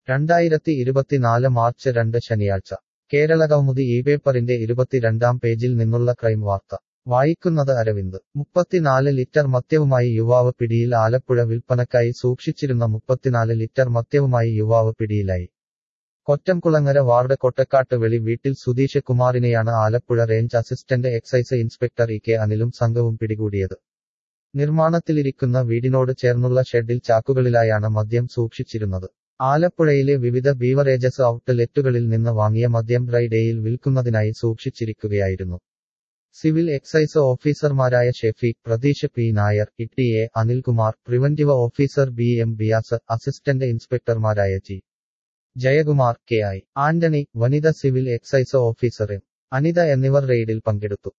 രണ്ടായിരത്തി ഇരുപത്തിനാല് മാർച്ച് രണ്ട് ശനിയാഴ്ച കേരള കൗമുദി ഈ പേപ്പറിന്റെ ഇരുപത്തിരണ്ടാം പേജിൽ നിന്നുള്ള ക്രൈം വാർത്ത വായിക്കുന്നത് അരവിന്ദ് മുപ്പത്തിനാല് ലിറ്റർ മദ്യവുമായി യുവാവ് പിടിയിൽ ആലപ്പുഴ വിൽപ്പനക്കായി സൂക്ഷിച്ചിരുന്ന മുപ്പത്തിനാല് ലിറ്റർ മദ്യവുമായി യുവാവ് പിടിയിലായി കൊറ്റംകുളങ്ങര വാർഡ് കൊട്ടക്കാട്ട് വെളി വീട്ടിൽ സുധീഷ് കുമാറിനെയാണ് Alappuzha range assistant excise inspector E K അനിലും സംഘവും പിടികൂടിയത് നിർമ്മാണത്തിലിരിക്കുന്ന വീടിനോട് ചേർന്നുള്ള ഷെഡിൽ ചാക്കുകളിലായാണ് മദ്യം സൂക്ഷിച്ചിരുന്നത് ആലപ്പുഴയിലെ വിവിധ ബീവറേജസ് ഔട്ട്ലെറ്റുകളിൽ നിന്ന് വാങ്ങിയ മദ്യം ഡ്രൈ ഡേയിൽ വിൽക്കുന്നതിനായി സൂക്ഷിച്ചിരിക്കുകയായിരുന്നു സിവിൽ എക്സൈസ് ഓഫീസർമാരായ Shefeeq Pratheesh P Nair E A Anilkumar preventive officer B M Biyas assistant ഇൻസ്പെക്ടർമാരായ G Jayakumar K I Antony വനിത civil excise officer M Anitha എന്നിവർ റെയ്ഡിൽ പങ്കെടുത്തു